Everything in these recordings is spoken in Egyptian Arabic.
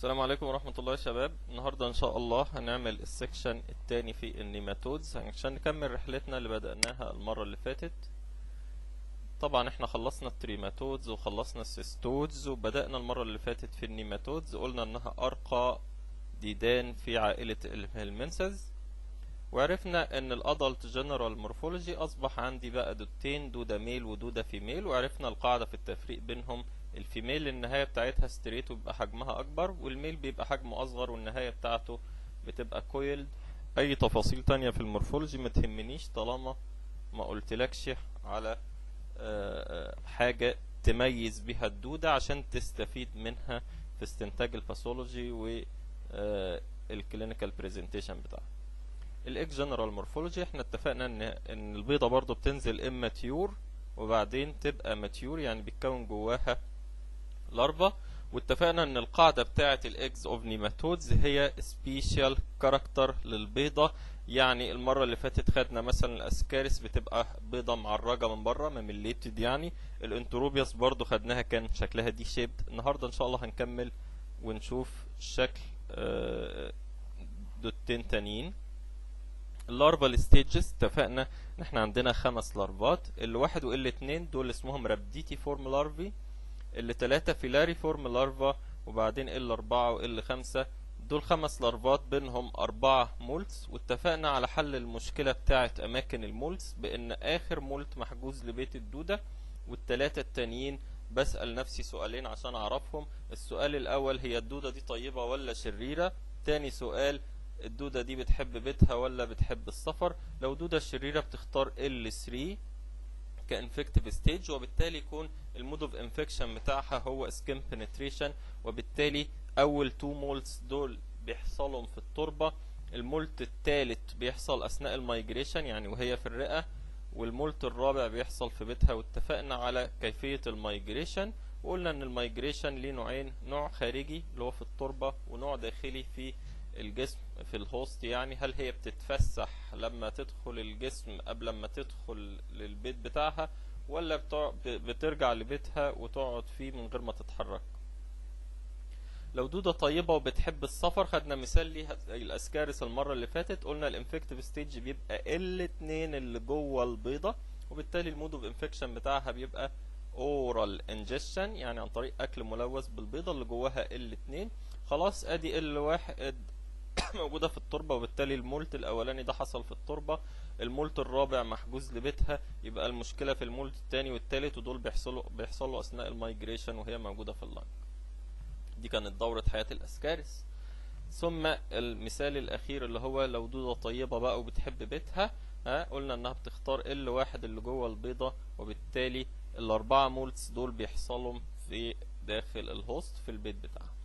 السلام عليكم ورحمة الله يا شباب النهاردة ان شاء الله هنعمل السكشن التاني في النيماتودز عشان نكمل رحلتنا اللي بدأناها المرة اللي فاتت طبعا احنا خلصنا التريماتودز وخلصنا السيستودز وبدأنا المرة اللي فاتت في النيماتودز قلنا انها ارقى ديدان في عائلة الهلمنسز وعرفنا ان الادلت جنرال مورفولوجي اصبح عندي بقى دودتين دودة ميل ودودة فيميل وعرفنا القاعدة في التفريق بينهم الفيميل النهاية بتاعتها ستريت وبيبقى حجمها أكبر والميل بيبقى حجمه أصغر والنهاية بتاعته بتبقى كويلد أي تفاصيل تانية في المورفولوجي ما تهمنيش طالما ما قلتلكش على حاجة تميز بيها الدودة عشان تستفيد منها في استنتاج الباثولوجي والكلينيكال بريزنتيشن بتاعها الاكس جنرال مورفولوجي احنا اتفقنا ان ان البيضة برضو بتنزل اماتيور وبعدين تبقى ماتيور يعني بيتكون جواها لارفا واتفقنا ان القاعدة بتاعة الاكس اوف نيماتودز هي سبيشال كاركتر للبيضة يعني المرة اللي فاتت خدنا مثلا الاسكارس بتبقى بيضة معرجة من بره ممليتد يعني الانتروبياس برضو خدناها كان شكلها دي شيبد النهاردة ان شاء الله هنكمل ونشوف شكل دوتين تانيين اللارفال ستيجز اتفقنا ان احنا عندنا خمس لارفات اللي واحد واللي اتنين دول اسمهم رابديتي فورم لارفي اللي تلاتة فيلاري فورم لارفا وبعدين ال اربعة وال خمسة دول خمس لارفات بينهم اربعة مولتس واتفقنا على حل المشكلة بتاعة اماكن المولتس بان اخر مولت محجوز لبيت الدودة والتلاتة التانيين بسأل نفسي سؤالين عشان اعرفهم السؤال الاول هي الدودة دي طيبة ولا شريرة تاني سؤال الدودة دي بتحب بيتها ولا بتحب السفر لو دودة شريرة بتختار L3 كانفكتيف ستيج وبالتالي يكون المود اوف انفكشن بتاعها هو سكين بنتريشن وبالتالي اول تو مولتس دول بيحصلهم في التربة المولت الثالث بيحصل اثناء المايجريشن يعني وهي في الرئة والمولت الرابع بيحصل في بيتها واتفقنا على كيفية المايجريشن وقلنا ان المايجريشن ليه نوعين نوع خارجي اللي هو في التربة ونوع داخلي في الجسم في الهوست يعني هل هي بتتفسح لما تدخل الجسم قبل ما تدخل للبيت بتاعها ولا بترجع لبيتها وتقعد فيه من غير ما تتحرك لو دودة طيبة وبتحب السفر خدنا مثال ليها الاسكارس المرة اللي فاتت قلنا الانفكتيف ستيج بيبقى الاتنين اللي جوه البيضة وبالتالي المود اوف انفكشن بتاعها بيبقى اورال انجكشن يعني عن طريق اكل ملوث بالبيضة اللي جواها الاتنين خلاص ادي ال واحد موجودة في التربة وبالتالي المولت الأولاني ده حصل في التربة المولت الرابع محجوز لبيتها يبقى المشكلة في المولت التاني والتالت ودول بيحصلوا بيحصلوا أثناء المايجريشن وهي موجودة في اللنج دي كانت دورة حياة الأسكارس ثم المثال الأخير اللي هو لو دودة طيبة بقى وبتحب بيتها ها قلنا إنها بتختار ال واحد اللي جوه البيضة وبالتالي الأربعة مولتس دول بيحصلوا في داخل الهوست في البيت بتاعها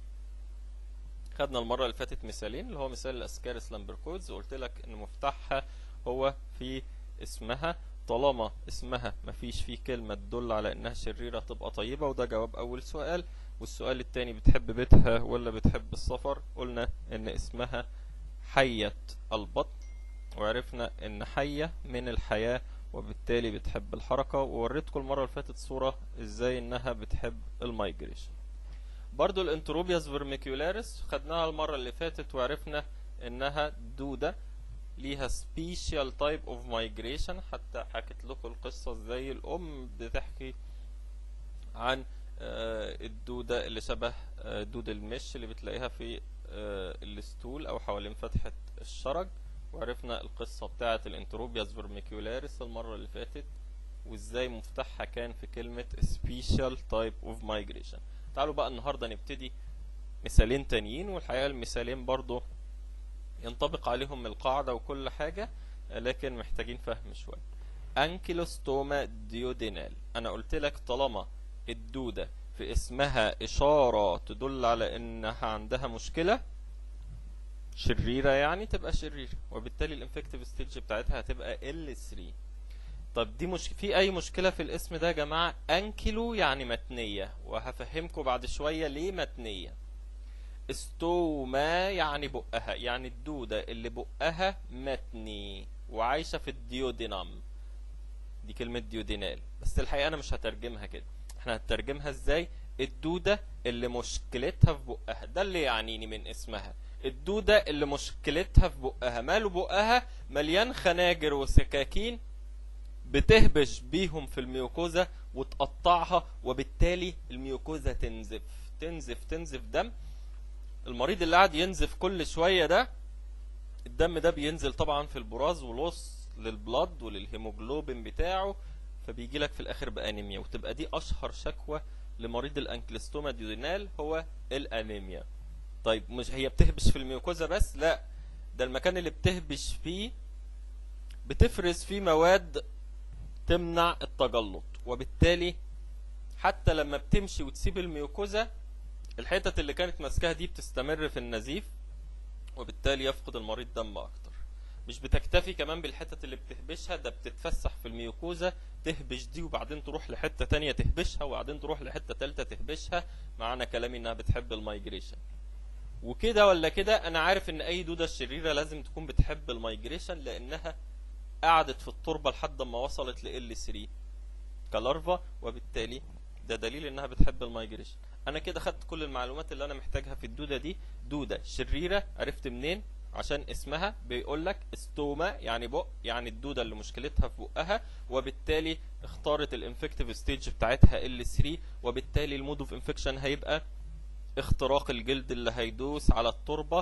خدنا المرة اللي فاتت مثالين اللي هو مثال الاسكارس لامبركودز وقلت لك ان مفتاحها هو في اسمها طالما اسمها مفيش فيه كلمة تدل على انها شريرة تبقى طيبة وده جواب اول سؤال والسؤال التاني بتحب بيتها ولا بتحب السفر قلنا ان اسمها حية البطن وعرفنا ان حية من الحياة وبالتالي بتحب الحركة ووريتكم المرة اللي فاتت صورة ازاي انها بتحب المايجريشن برضو الانتروبياس فيرميكولاريس خدناها المرة اللي فاتت وعرفنا انها دودة ليها سبيشال تايب اوف مايجريشن حتى حكيت لكم القصة ازاي الام بتحكي عن الدودة اللي شبه دود المش اللي بتلاقيها في الستول او حوالين فتحة الشرج وعرفنا القصة بتاعة الانتروبياس فيرميكولاريس المرة اللي فاتت وازاي مفتاحها كان في كلمة special type of migration تعالوا بقى النهاردة نبتدي مثالين تانيين والحقيقة المثالين برضو ينطبق عليهم القاعدة وكل حاجة لكن محتاجين فهم شوية انكيلوستوما ديودينال انا قلت لك طالما الدودة في اسمها اشارة تدل على انها عندها مشكلة شريرة يعني تبقى شريرة وبالتالي الانفكتيف ستيج بتاعتها هتبقى L3 طب دي مش في اي مشكلة في الاسم ده يا جماعة انكيلو يعني متنية وهفهمكم بعد شوية ليه متنية استوما يعني بقها يعني الدودة اللي بقها متني وعايشة في الديودينام دي كلمة ديودينال بس الحقيقة انا مش هترجمها كده احنا هنترجمها ازاي الدودة اللي مشكلتها في بقها ده اللي يعنيني من اسمها الدودة اللي مشكلتها في بقها ماله بقها مليان خناجر وسكاكين بتهبش بيهم في الميوكوزا وتقطعها وبالتالي الميوكوزا تنزف تنزف تنزف دم المريض اللي قاعد ينزف كل شوية ده الدم ده بينزل طبعا في البراز ولوص للبلد وللهيموجلوبين بتاعه فبيجي لك في الاخر بانيميا وتبقى دي اشهر شكوى لمريض الانكلستوما ديودينال هو الانيميا طيب مش هي بتهبش في الميوكوزا بس لا ده المكان اللي بتهبش فيه بتفرز فيه مواد تمنع التجلط وبالتالي حتى لما بتمشي وتسيب الميوكوزا الحتت اللي كانت ماسكاها دي بتستمر في النزيف وبالتالي يفقد المريض دم اكتر مش بتكتفي كمان بالحتت اللي بتهبشها ده بتتفسح في الميوكوزا تهبش دي وبعدين تروح لحته تانية تهبشها وبعدين تروح لحته تالتة تهبشها معنى كلامي انها بتحب المايجريشن وكده ولا كده انا عارف ان اي دوده شريره لازم تكون بتحب المايجريشن لانها قعدت في التربه لحد ما وصلت ل L3 كلارفا وبالتالي ده دليل انها بتحب المايجريشن انا كده خدت كل المعلومات اللي انا محتاجها في الدوده دي دوده شريره عرفت منين عشان اسمها بيقول لك ستوما يعني بق يعني الدوده اللي مشكلتها في بقها وبالتالي اختارت الانفكتيف ستيج بتاعتها L3 وبالتالي المود اوف انفكشن هيبقى اختراق الجلد اللي هيدوس على التربه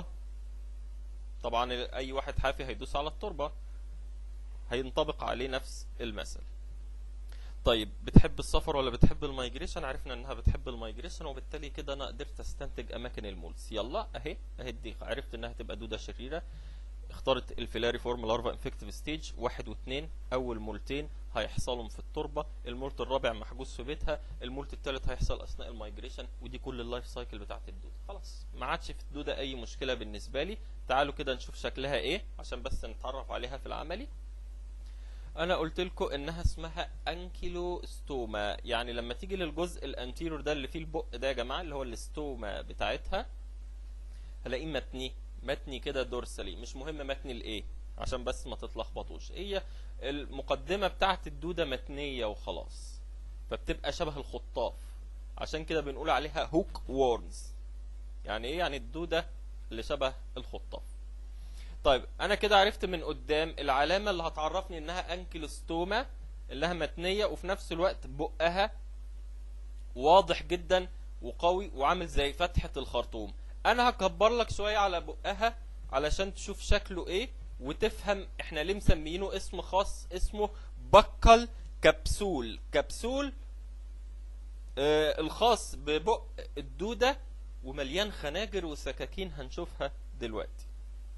طبعا اي واحد حافي هيدوس على التربه هينطبق عليه نفس المثل طيب بتحب السفر ولا بتحب المايجريشن عرفنا انها بتحب المايجريشن وبالتالي كده انا قدرت استنتج اماكن المولس يلا اهي اهي دي عرفت انها تبقى دوده شريره اختارت الفيلاري فورم لارفا انفكتيف ستيج واحد واثنين اول مولتين هيحصلهم في التربه المولت الرابع محجوز في بيتها المولت الثالث هيحصل اثناء المايجريشن ودي كل اللايف سايكل بتاعت الدوده خلاص ما عادش في الدوده اي مشكله بالنسبه لي تعالوا كده نشوف شكلها ايه عشان بس نتعرف عليها في العملي انا قلت لكم انها اسمها انكيلوستوما يعني لما تيجي للجزء الانتيرور ده اللي فيه البق ده يا جماعه اللي هو الاستوما بتاعتها هلاقيه متني متني كده دورسالي مش مهم متني الايه عشان بس ما تتلخبطوش هي المقدمه بتاعت الدوده متنيه وخلاص فبتبقى شبه الخطاف عشان كده بنقول عليها هوك وورنز يعني ايه يعني الدوده اللي شبه الخطاف طيب انا كده عرفت من قدام العلامه اللي هتعرفني انها انكيلوستوما انها متنيه وفي نفس الوقت بقها واضح جدا وقوي وعامل زي فتحه الخرطوم انا هكبر لك شويه على بقها علشان تشوف شكله ايه وتفهم احنا ليه مسمينه اسم خاص اسمه بكل كبسول كبسول آه الخاص ببق الدوده ومليان خناجر وسكاكين هنشوفها دلوقتي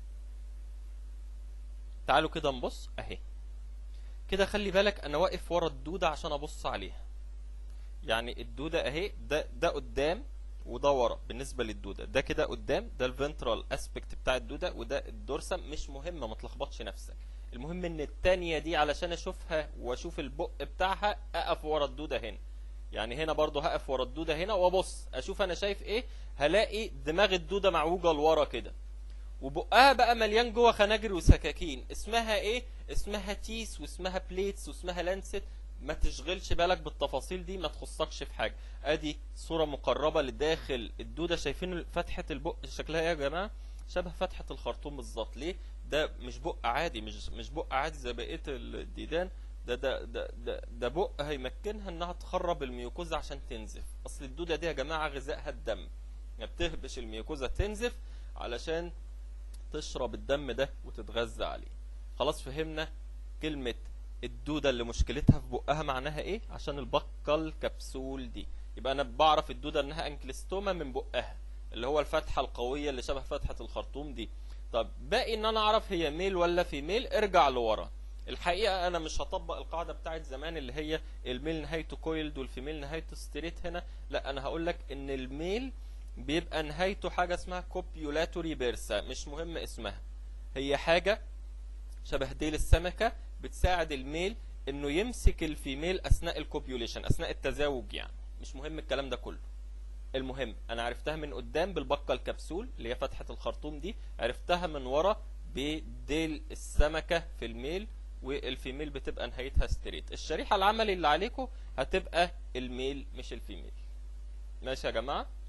تعالوا كده نبص اهي كده خلي بالك انا واقف ورا الدوده عشان ابص عليها يعني الدوده اهي ده ده قدام وده ورا بالنسبه للدوده ده كده قدام ده الفنترال اسبكت بتاع الدوده وده الدورسم مش مهمه ما تلخبطش نفسك المهم ان التانية دي علشان اشوفها واشوف البق بتاعها اقف ورا الدوده هنا يعني هنا برضو هقف ورا الدوده هنا وابص اشوف انا شايف ايه هلاقي دماغ الدوده معوجه لورا كده وبقها بقى مليان جوه خناجر وسكاكين اسمها ايه اسمها تيس واسمها بليتس واسمها لانست ما تشغلش بالك بالتفاصيل دي ما تخصكش في حاجه ادي صوره مقربه لداخل الدوده شايفين فتحه البق شكلها ايه يا جماعه شبه فتحه الخرطوم بالظبط ليه ده مش بق عادي مش مش بق عادي زي بقيه الديدان ده ده ده ده, ده بق هيمكنها انها تخرب الميوكوزا عشان تنزف اصل الدوده دي يا جماعه غذائها الدم يعني بتهبش الميوكوزا تنزف علشان تشرب الدم ده وتتغذى عليه خلاص فهمنا كلمة الدودة اللي مشكلتها في بقها معناها ايه عشان البقل كبسول دي يبقى انا بعرف الدودة انها انكلستوما من بقها اللي هو الفتحة القوية اللي شبه فتحة الخرطوم دي طب باقي ان انا اعرف هي ميل ولا فيميل ارجع لورا الحقيقة انا مش هطبق القاعدة بتاعت زمان اللي هي الميل نهايته كويلد والفيميل نهايته ستريت هنا لا انا هقول لك ان الميل بيبقى نهايته حاجة اسمها كوبيولاتوري بيرسا مش مهم اسمها هي حاجة شبه ديل السمكة بتساعد الميل انه يمسك الفيميل اثناء الكوبيوليشن اثناء التزاوج يعني مش مهم الكلام ده كله المهم انا عرفتها من قدام بالبقة الكبسول اللي هي فتحة الخرطوم دي عرفتها من ورا بديل السمكة في الميل والفيميل بتبقى نهايتها ستريت الشريحة العملي اللي عليكم هتبقى الميل مش الفيميل ماشي يا جماعة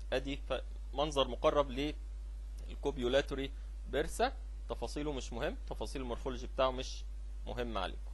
ادي ف- منظر مقرب للكوبيولاتوري بيرسا تفاصيله مش مهم تفاصيل المورفولوجي بتاعه مش مهم عليكم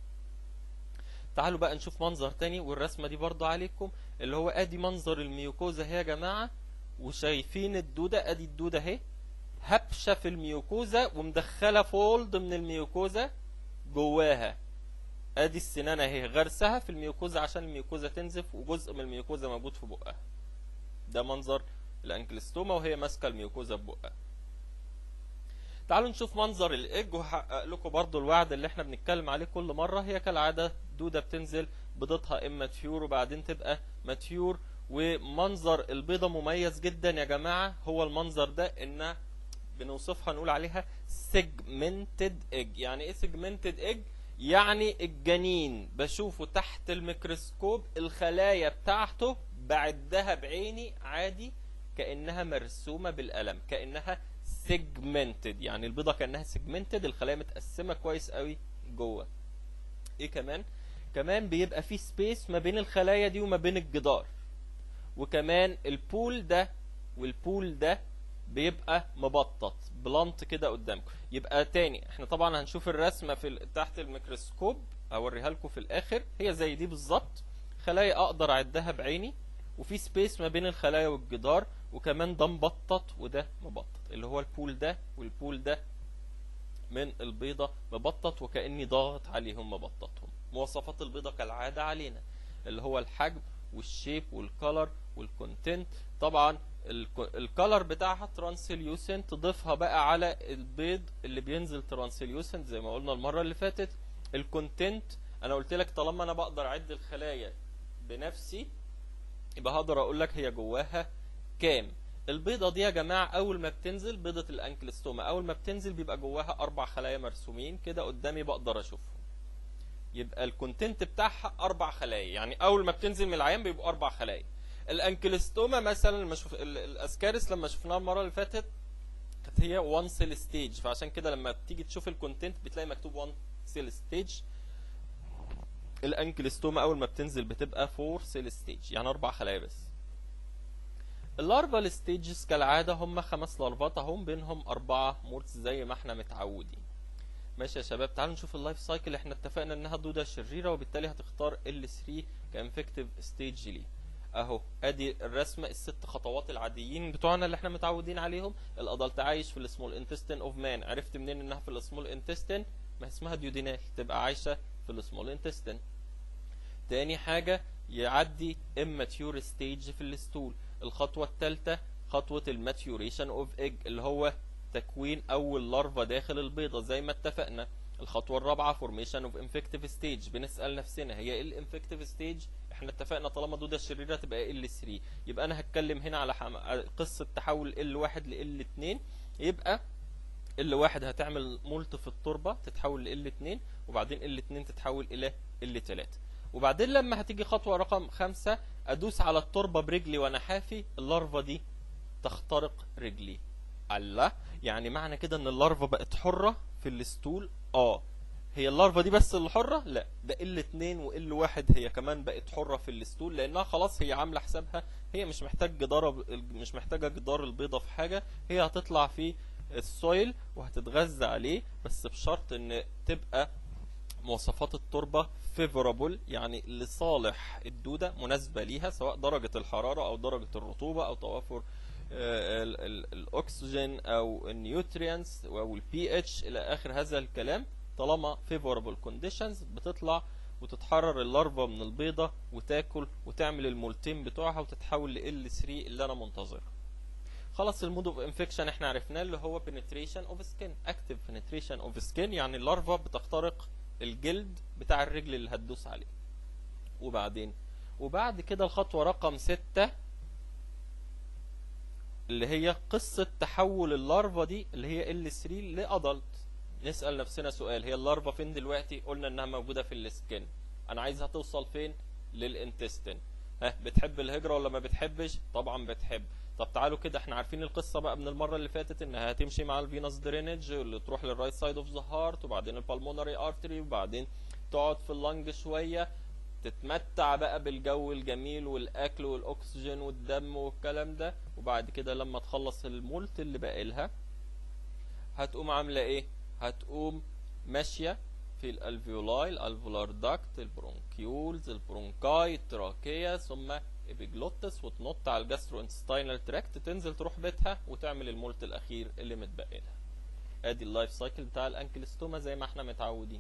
تعالوا بقى نشوف منظر تاني والرسمة دي برضو عليكم اللي هو ادي منظر الميوكوزا اهي يا جماعة وشايفين الدودة ادي الدودة اهي هبشة في الميوكوزا ومدخلة فولد من الميوكوزا جواها ادي السنان اهي غرسها في الميوكوزا عشان الميوكوزا تنزف وجزء من الميوكوزا موجود في بقها ده منظر الانكلستوما وهي ماسكه الميوكوزا ببقها تعالوا نشوف منظر الايج وهحقق لكم برضو الوعد اللي احنا بنتكلم عليه كل مره هي كالعاده دوده بتنزل بيضتها اما تفيور وبعدين تبقى ماتيور ومنظر البيضه مميز جدا يا جماعه هو المنظر ده ان بنوصفها نقول عليها سيجمنتد ايج يعني ايه سيجمنتد ايج يعني الجنين بشوفه تحت الميكروسكوب الخلايا بتاعته بعدها بعيني عادي كانها مرسومه بالقلم كانها سيجمنتد يعني البيضه كانها سيجمنتد الخلايا متقسمه كويس قوي جوه ايه كمان كمان بيبقى في سبيس ما بين الخلايا دي وما بين الجدار وكمان البول ده والبول ده بيبقى مبطط بلانت كده قدامكم يبقى تاني احنا طبعا هنشوف الرسمه في ال- تحت الميكروسكوب اوريها لكم في الاخر هي زي دي بالظبط خلايا اقدر اعدها بعيني وفي سبيس ما بين الخلايا والجدار وكمان ده مبطط وده مبطط اللي هو البول ده والبول ده من البيضة مبطط وكأني ضاغط عليهم مبططهم مواصفات البيضة كالعادة علينا اللي هو الحجم والشيب والكالر والكونتنت طبعا الكالر بتاعها ترانسليوسنت تضيفها بقى على البيض اللي بينزل ترانسليوسنت زي ما قلنا المرة اللي فاتت الكونتنت انا قلت لك طالما انا بقدر اعد الخلايا بنفسي يبقى هقدر اقول لك هي جواها كام البيضة دي يا جماعة أول ما بتنزل بيضة الأنكلستوما أول ما بتنزل بيبقى جواها أربع خلايا مرسومين كده قدامي بقدر أشوفهم يبقى الكونتنت بتاعها أربع خلايا يعني أول ما بتنزل من العيان بيبقوا أربع خلايا الأنكلستوما مثلا لما شوف ال- الأسكارس لما شفناها المرة اللي فاتت كانت هي 1 سيل ستيج فعشان كده لما بتيجي تشوف الكونتنت بتلاقي مكتوب 1 سيل ستيج الانكلستوما اول ما بتنزل بتبقى 4 سيل ستيج يعني اربع خلايا بس اللارفال ستيجز كالعاده هم خمس لارفات اهم بينهم اربعه مورتس زي ما احنا متعودين ماشي يا شباب تعالوا نشوف اللايف سايكل احنا اتفقنا انها دوده شريره وبالتالي هتختار L3 كانفكتيف ستيج ليه اهو ادي الرسمه الست خطوات العاديين بتوعنا اللي احنا متعودين عليهم الادلت عايش في السمول انتستين اوف مان عرفت منين انها في السمول انتستين ما اسمها ديودينال تبقى عايشه في السمول انتستين تاني حاجة يعدي immature stage في الستول الخطوة الثالثة خطوة الماتيوريشن اوف ايج اللي هو تكوين اول لارفا داخل البيضة زي ما اتفقنا الخطوة الرابعة formation of infective stage بنسأل نفسنا هي ايه الانفكتيف ستيج احنا اتفقنا طالما دودة شريرة تبقى L3 يبقى انا هتكلم هنا على حم... قصة تحول L1 ل L2 يبقى L1 هتعمل مولت في التربة تتحول ل L2 وبعدين L2 تتحول الى L3 وبعدين لما هتيجي خطوة رقم خمسة أدوس على التربة برجلي وأنا حافي اللارفا دي تخترق رجلي الله يعني معنى كده إن اللارفا بقت حرة في الستول آه هي اللارفا دي بس اللي حرة؟ لا ده ال 2 وال 1 هي كمان بقت حرة في الستول لأنها خلاص هي عاملة حسابها هي مش محتاج جدار مش محتاجة جدار البيضة في حاجة هي هتطلع في السويل وهتتغذى عليه بس بشرط إن تبقى مواصفات التربة فيفورابل يعني لصالح الدودة مناسبة ليها سواء درجة الحرارة أو درجة الرطوبة أو توافر آه، ال- ال- الأكسجين أو النيوترينز أو البي اتش إلى آخر هذا الكلام طالما فيفورابل كونديشنز بتطلع وتتحرر اللارفا من البيضة وتاكل وتعمل المولتين بتوعها وتتحول ل L3 اللي أنا منتظرها خلاص المود اوف انفكشن احنا عرفناه اللي هو penetration of skin active penetration of skin يعني اللارفا بتخترق الجلد بتاع الرجل اللي هتدوس عليه وبعدين وبعد كده الخطوة رقم ستة اللي هي قصة تحول اللارفا دي اللي هي L3 لأدلت نسأل نفسنا سؤال هي اللارفا فين دلوقتي قلنا انها موجودة في السكن انا عايزها توصل فين للانتستين ها بتحب الهجرة ولا ما بتحبش طبعا بتحب طب تعالوا كده احنا عارفين القصة بقى من المرة اللي فاتت انها هتمشي مع الفينوس درينج اللي تروح للرايت سايد اوف ذا هارت وبعدين البالمونري ارتري وبعدين تقعد في اللنج شوية تتمتع بقى بالجو الجميل والاكل والاكسجين والدم والكلام ده وبعد كده لما تخلص المولت اللي باقي لها هتقوم عامله ايه هتقوم ماشيه في الالفيولاي الالفولار داكت البرونكيولز البرونكاي التراكيه ثم ابيجلوتس وتنط على الجاسترو انتستينال تراكت تنزل تروح بيتها وتعمل المولت الاخير اللي متبقي لها ادي اللايف سايكل بتاع الانكلستوما زي ما احنا متعودين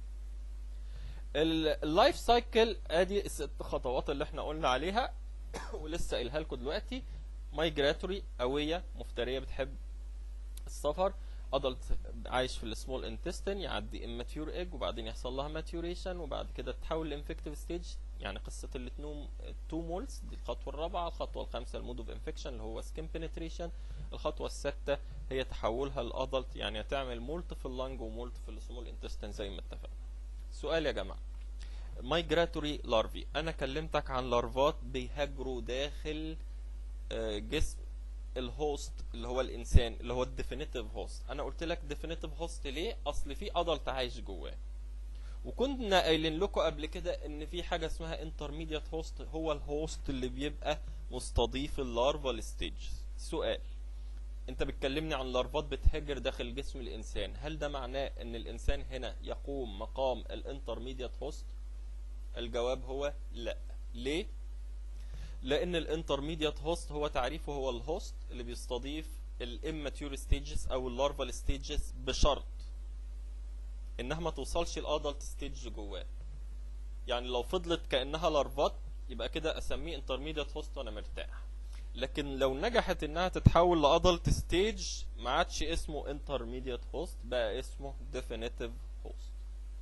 ال- اللايف سايكل ادي الست خطوات اللي احنا قلنا عليها ولسه قايلها لكم دلوقتي مايجراتوري قويه مفتريه بتحب السفر ادلت عايش في السمول انتستين يعدي اماتيور ايج وبعدين يحصل لها ماتيوريشن وبعد كده تتحول لانفكتيف ستيج يعني قصه الاتنو تو مولز دي الخطوه الرابعه الخطوه الخامسه المود اوف انفكشن اللي هو سكين بنتريشن الخطوه السادسه هي تحولها لادلت يعني هتعمل مولت في اللنج ومولت في السمول انتستين زي ما اتفقنا سؤال يا جماعه مايجراتوري لارفي انا كلمتك عن لارفات بيهاجروا داخل آه، جسم الهوست اللي هو الانسان اللي هو الديفينيتيف هوست انا قلت لك ديفينيتيف هوست ليه اصل في ادلت عايش جواه وكنا قايلين لكم قبل كده ان في حاجه اسمها انترميديت هوست هو الهوست اللي بيبقى مستضيف اللارفال ستيج سؤال انت بتكلمني عن لارفات بتهاجر داخل جسم الانسان هل ده معناه ان الانسان هنا يقوم مقام الانترميديت هوست الجواب هو لا ليه لان الانترميديت هوست هو تعريفه هو الهوست اللي بيستضيف الاماتيور ستيجز او اللارفال ستيجز بشرط انها ما توصلش الادلت ستيج جواه يعني لو فضلت كانها لارفات يبقى كده اسميه انترميديت هوست وانا مرتاح لكن لو نجحت انها تتحول لادلت ستيج ما عادش اسمه انترميديت هوست بقى اسمه ديفينيتيف هوست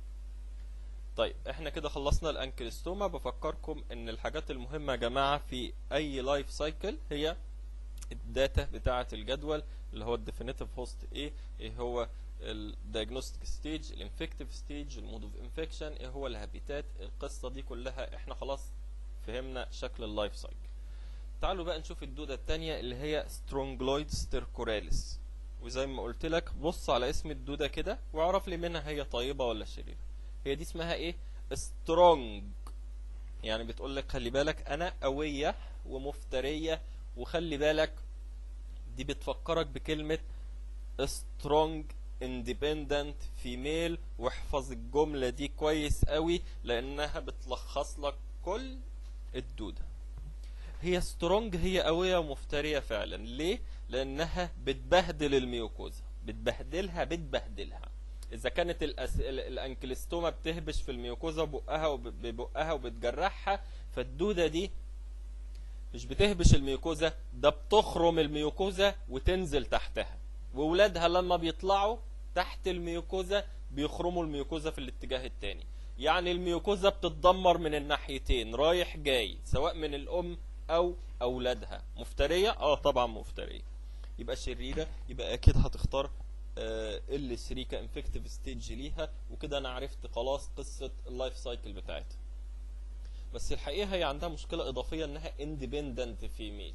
طيب احنا كده خلصنا الانكلستوما بفكركم ان الحاجات المهمة يا جماعة في اي لايف سايكل هي الداتا بتاعة الجدول اللي هو الديفينيتيف هوست ايه ايه هو الدايجنوستيك ستيج الانفكتيف ستيج المود اوف انفكشن ايه هو الهابيتات القصة دي كلها احنا خلاص فهمنا شكل اللايف سايكل تعالوا بقى نشوف الدودة التانية اللي هي سترونجلويد ستيركوراليس وزي ما قلت لك بص على اسم الدودة كده واعرف لي منها هي طيبة ولا شريرة هي دي اسمها ايه سترونج يعني بتقول لك خلي بالك انا قوية ومفترية وخلي بالك دي بتفكرك بكلمة strong independent female واحفظ الجملة دي كويس قوي لانها بتلخص لك كل الدودة هي سترونج هي قوية ومفترية فعلا ليه؟ لانها بتبهدل الميوكوزا بتبهدلها بتبهدلها اذا كانت الأس... ال- الانكلستوما بتهبش في الميوكوزا ببقها وب- ببقها وبتجرحها فالدودة دي مش بتهبش الميوكوزا ده بتخرم الميوكوزا وتنزل تحتها وولادها لما بيطلعوا تحت الميوكوزا بيخرموا الميوكوزا في الاتجاه التاني يعني الميوكوزا بتتدمر من الناحيتين رايح جاي سواء من الام او اولادها مفترية اه طبعا مفترية يبقى شريرة يبقى اكيد هتختار ال 3 كانفكتيف ستيج ليها وكده انا عرفت خلاص قصة اللايف سايكل بتاعتها بس الحقيقة هي عندها مشكلة اضافية انها اندبندنت فيميل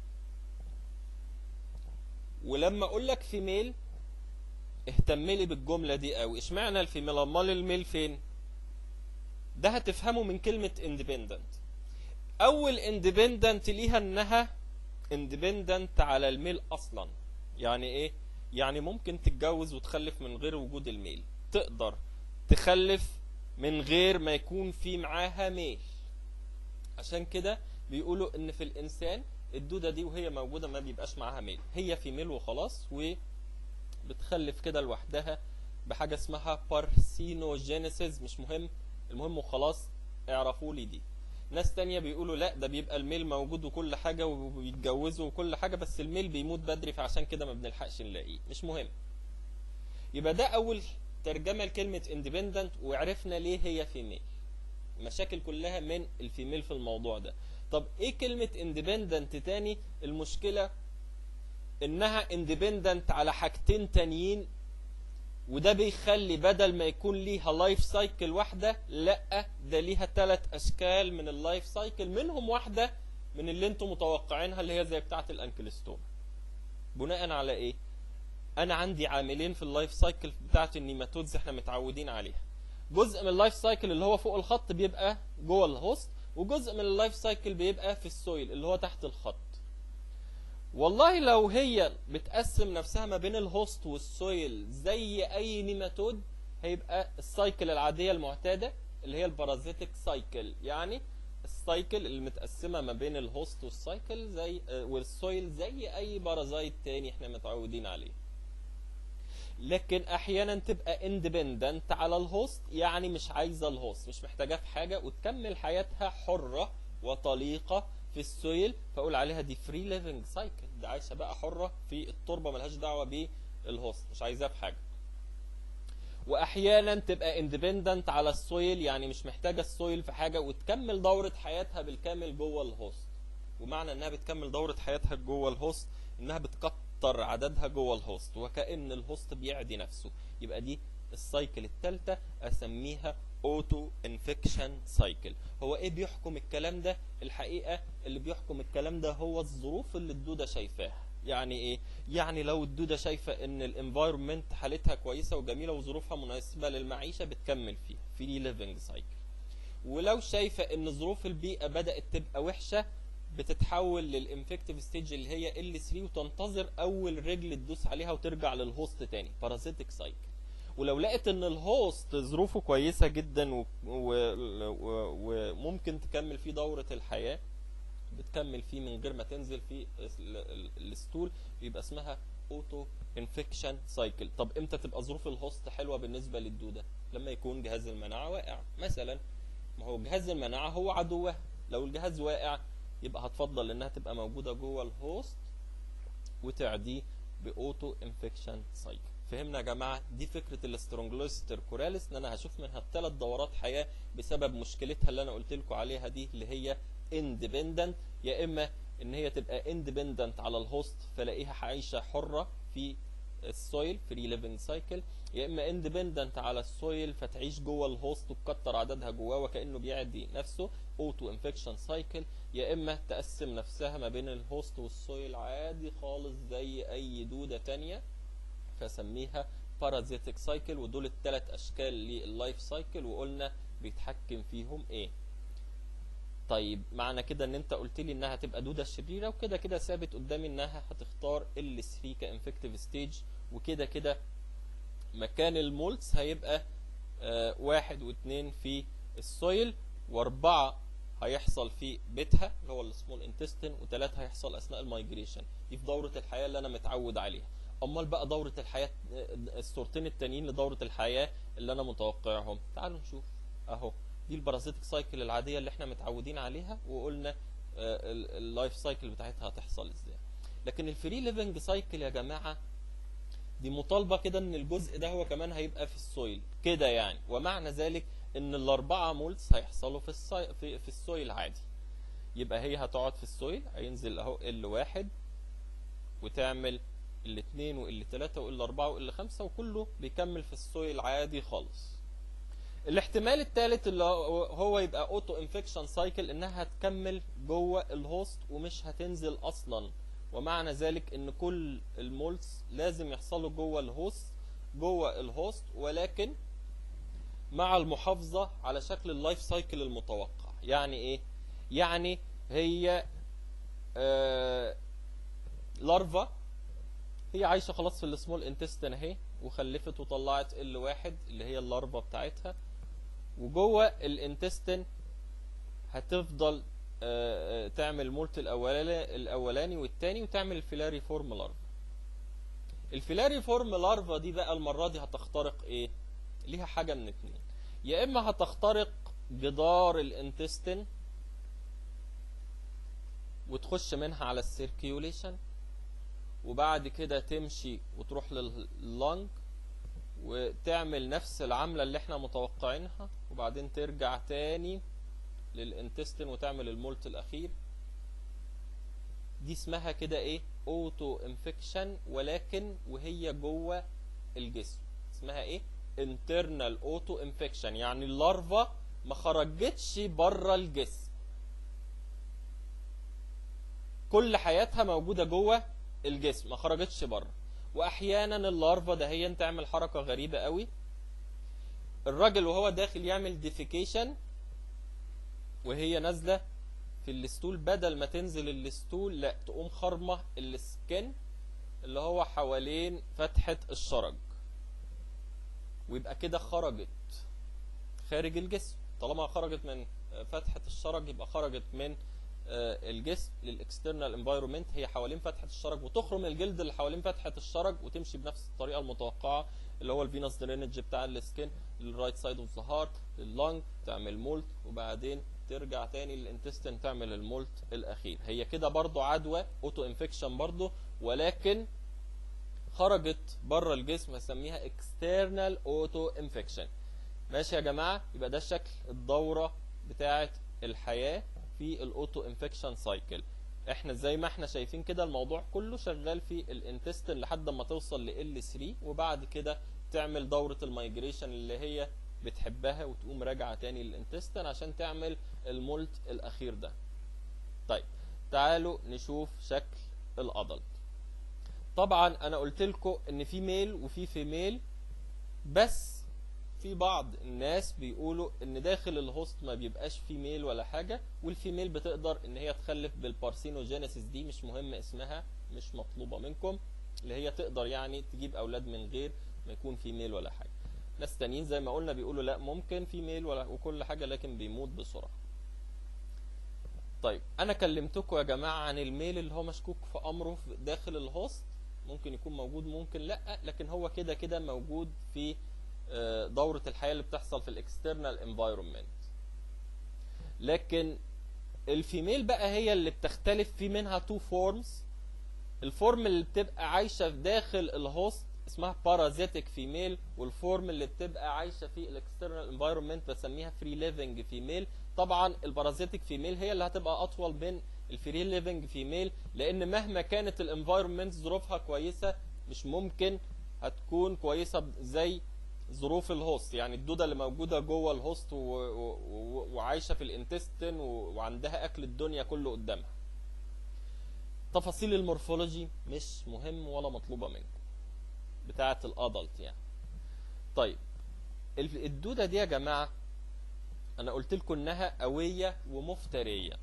ولما اقول لك فيميل اهتملي بالجملة دي قوي اشمعنى الفيميل امال الميل فين ده هتفهمه من كلمة independent اول independent ليها انها independent على الميل اصلا يعني ايه يعني ممكن تتجوز وتخلف من غير وجود الميل تقدر تخلف من غير ما يكون في معاها ميل عشان كده بيقولوا ان في الانسان الدودة دي وهي موجودة ما بيبقاش معاها ميل هي في ميل وخلاص وبتخلف كده لوحدها بحاجة اسمها بارسينوجينيسيس مش مهم المهم وخلاص اعرفوا لي دي ناس تانية بيقولوا لا ده بيبقى الميل موجود وكل حاجة وبيتجوزوا وكل حاجة بس الميل بيموت بدري فعشان كده ما بنلحقش نلاقيه مش مهم يبقى ده اول ترجمة لكلمة independent وعرفنا ليه هي فيميل المشاكل كلها من الفيميل في الموضوع ده طب ايه كلمة independent تاني المشكلة انها independent على حاجتين تانيين وده بيخلي بدل ما يكون ليها لايف سايكل واحدة لا ده ليها ثلاث اشكال من اللايف سايكل منهم واحدة من اللي انتم متوقعينها اللي هي زي بتاعة الانكلستوم بناء على ايه انا عندي عاملين في اللايف سايكل بتاعة النيماتودز احنا متعودين عليها جزء من اللايف سايكل اللي هو فوق الخط بيبقى جوه الهوست وجزء من اللايف سايكل بيبقى في السويل اللي هو تحت الخط والله لو هي بتقسم نفسها ما بين الهوست والسويل زي اي نيماتود هيبقى السايكل العاديه المعتاده اللي هي البارازيتك سايكل يعني السايكل اللي متقسمه ما بين الهوست والسايكل زي آه، والسويل زي اي بارازايت تاني احنا متعودين عليه لكن احيانا تبقى اندبندنت على الهوست يعني مش عايزه الهوست مش محتاجاه في حاجه وتكمل حياتها حره وطليقه في السويل فاقول عليها دي فري ليفنج سايكل ده عايشه بقى حره في التربه ملهاش دعوه بالهوست مش عايزاه في حاجه واحيانا تبقى اندبندنت على السويل يعني مش محتاجه السويل في حاجه وتكمل دوره حياتها بالكامل جوه الهوست ومعنى انها بتكمل دوره حياتها جوه الهوست انها بتكتر عددها جوه الهوست وكأن الهوست بيعدي نفسه يبقى دي السايكل الثالثه اسميها اوتو انفكشن سايكل هو ايه بيحكم الكلام ده الحقيقه اللي بيحكم الكلام ده هو الظروف اللي الدوده شايفاها يعني ايه يعني لو الدوده شايفه ان الانفايرمنت حالتها كويسه وجميله وظروفها مناسبه للمعيشه بتكمل فيها فري ليفنج سايكل ولو شايفه ان ظروف البيئه بدات تبقى وحشه بتتحول للانفكتيف ستيج اللي هي ال 3 وتنتظر اول رجل تدوس عليها وترجع للهوست تاني بارازيتك سايكل ولو لقيت ان الهوست ظروفه كويسه جدا و- و- و- وممكن تكمل فيه دوره الحياه بتكمل فيه من غير ما تنزل في ال- ال- الستول يبقى اسمها اوتو انفكشن سايكل طب امتى تبقى ظروف الهوست حلوه بالنسبه للدوده لما يكون جهاز المناعه واقع مثلا ما هو جهاز المناعه هو عدوها لو الجهاز واقع يبقى هتفضل انها تبقى موجوده جوه الهوست وتعديه باوتو انفكشن سايكل فهمنا يا جماعه دي فكره الاسترونجلوستر كوراليس ان انا هشوف منها ثلاث دورات حياه بسبب مشكلتها اللي انا قلت لكم عليها دي اللي هي اندبندنت يا اما ان هي تبقى اندبندنت على الهوست فلاقيها عايشه حره في السويل فري ليفنج سايكل يا اما اندبندنت على السويل فتعيش جوه الهوست وتكتر عددها جواه وكانه بيعدي نفسه اوتو انفكشن سايكل يا اما تقسم نفسها ما بين الهوست والسويل عادي خالص زي اي دوده تانية فسميها بارازيتك سايكل ودول الثلاث اشكال لللايف سايكل وقلنا بيتحكم فيهم ايه طيب معنى كده ان انت قلت لي انها هتبقى دوده شريره وكده كده ثابت قدامي انها هتختار ال 3 كانفكتيف ستيج وكده كده مكان المولتس هيبقى آه واحد واثنين في السويل واربعه هيحصل في بيتها اللي هو السمول انتستين وثلاثه هيحصل اثناء المايجريشن دي في دوره الحياه اللي انا متعود عليها امال بقى دوره الحياه آه، الصورتين التانيين لدوره الحياه اللي انا متوقعهم تعالوا نشوف اهو دي البارازيتك سايكل العاديه اللي احنا متعودين عليها وقلنا آه، ال- اللايف سايكل بتاعتها هتحصل ازاي لكن الفري ليفنج سايكل يا جماعه دي مطالبه كده ان الجزء ده هو كمان هيبقى في السويل كده يعني ومعنى ذلك ان الاربعه مولز هيحصلوا في الساي... في, في السويل عادي يبقى هي هتقعد في السويل هينزل اهو ال واحد وتعمل الاثنين وال ثلاثة وال أربعة وال خمسة وكله بيكمل في السويل عادي خالص الاحتمال الثالث اللي هو هو يبقى اوتو انفكشن سايكل انها هتكمل جوه الهوست ومش هتنزل اصلا ومعنى ذلك ان كل المولتس لازم يحصلوا جوه الهوست جوه الهوست ولكن مع المحافظة على شكل اللايف سايكل المتوقع يعني ايه يعني هي آه لارفا هي عايشة خلاص في السمول انتستين اهي وخلفت وطلعت ال واحد اللي هي اللارفا بتاعتها وجوه الانتستين هتفضل آه، آه، تعمل مولت الاولاني الاولاني والتاني وتعمل الفيلاري فورم لارفا الفيلاري فورم لارفا دي بقى المره دي هتخترق ايه ليها حاجه من اتنين يا اما هتخترق جدار الانتستين وتخش منها على السيركيوليشن وبعد كده تمشي وتروح لللنج وتعمل نفس العملة اللي احنا متوقعينها وبعدين ترجع تاني للانتستين وتعمل المولت الاخير دي اسمها كده ايه اوتو انفكشن ولكن وهي جوه الجسم اسمها ايه internal اوتو انفكشن يعني اللارفا ما خرجتش بره الجسم كل حياتها موجوده جوه الجسم ما خرجتش بره واحيانا اللارفا دهيا تعمل حركه غريبه قوي الراجل وهو داخل يعمل ديفيكيشن وهي نازله في الستول بدل ما تنزل الستول لا تقوم خرمه السكن اللي هو حوالين فتحه الشرج ويبقى كده خرجت خارج الجسم طالما خرجت من فتحه الشرج يبقى خرجت من آه، الجسم للاكسترنال انفايرمنت هي حوالين فتحه الشرج وتخرم الجلد اللي حوالين فتحه الشرج وتمشي بنفس الطريقه المتوقعه اللي هو الفينوس درينج بتاع السكين للرايت سايد اوف ذا هارت لللنج تعمل مولت وبعدين ترجع تاني للانتستين تعمل المولت الاخير هي كده برضو عدوى اوتو انفكشن برضو ولكن خرجت بره الجسم هسميها اكسترنال اوتو انفكشن ماشي يا جماعه يبقى ده شكل الدوره بتاعه الحياه في الاوتو انفكشن سايكل احنا زي ما احنا شايفين كده الموضوع كله شغال في الانتستين لحد ما توصل ل L3 وبعد كده تعمل دورة المايجريشن اللي هي بتحبها وتقوم راجعة تاني للانتستين عشان تعمل المولت الاخير ده طيب تعالوا نشوف شكل الادلت طبعا انا قلت لكم ان في ميل وفي فيميل بس في بعض الناس بيقولوا ان داخل الهوست ما بيبقاش في ميل ولا حاجه والفيميل بتقدر ان هي تخلف بالبارسينوجينيسيس دي مش مهم اسمها مش مطلوبه منكم اللي هي تقدر يعني تجيب اولاد من غير ما يكون في ميل ولا حاجه ناس تانيين زي ما قلنا بيقولوا لا ممكن في ميل ولا وكل حاجه لكن بيموت بسرعه طيب انا كلمتكم يا جماعه عن الميل اللي هو مشكوك في امره في- داخل الهوست ممكن يكون موجود ممكن لا لكن هو كده كده موجود في آه، دورة الحياة اللي بتحصل في الاكسترنال انفايرمنت لكن الفيميل بقى هي اللي بتختلف في منها تو فورمز الفورم اللي بتبقى عايشة في داخل الهوست اسمها بارازيتك فيميل والفورم اللي بتبقى عايشة في الاكسترنال انفايرمنت بسميها فري ليفنج فيميل طبعا البارازيتك فيميل هي اللي هتبقى اطول من الفري ليفنج فيميل لان مهما كانت الانفايرمنت ظروفها كويسة مش ممكن هتكون كويسة ب- زي ظروف الهوست يعني الدوده اللي موجوده جوه الهوست و... و... و... وعايشه في الانتستين و... وعندها اكل الدنيا كله قدامها تفاصيل المورفولوجي مش مهم ولا مطلوبه منكم بتاعه الادلت يعني طيب ال- الدوده دي يا جماعه انا قلت لكم انها قويه ومفتريه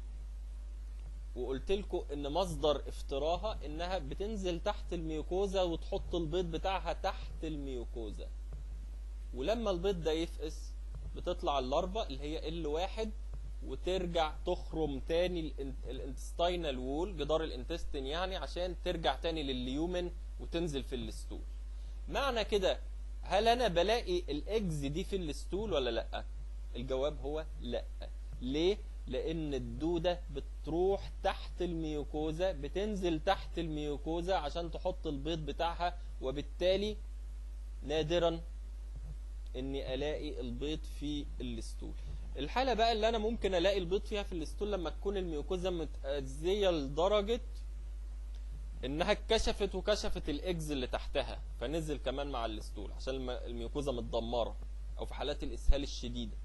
وقلت لكم ان مصدر افتراها انها بتنزل تحت الميوكوزا وتحط البيض بتاعها تحت الميوكوزا ولما البيض ده يفقس بتطلع اللارفا اللي هي ال واحد وترجع تخرم تاني الانتستينال وول جدار الانتستين يعني عشان ترجع تاني لليومن وتنزل في الستول معنى كده هل انا بلاقي الاجز دي في الستول ولا لا الجواب هو لا ليه لان الدوده بتروح تحت الميوكوزا بتنزل تحت الميوكوزا عشان تحط البيض بتاعها وبالتالي نادرا اني الاقي البيض في الستول الحالة بقى اللي انا ممكن الاقي البيض فيها في الستول لما تكون الميوكوزا متأذية لدرجة انها اتكشفت وكشفت الاجز اللي تحتها فنزل كمان مع الستول عشان الم- الميوكوزا متدمرة او في حالات الاسهال الشديدة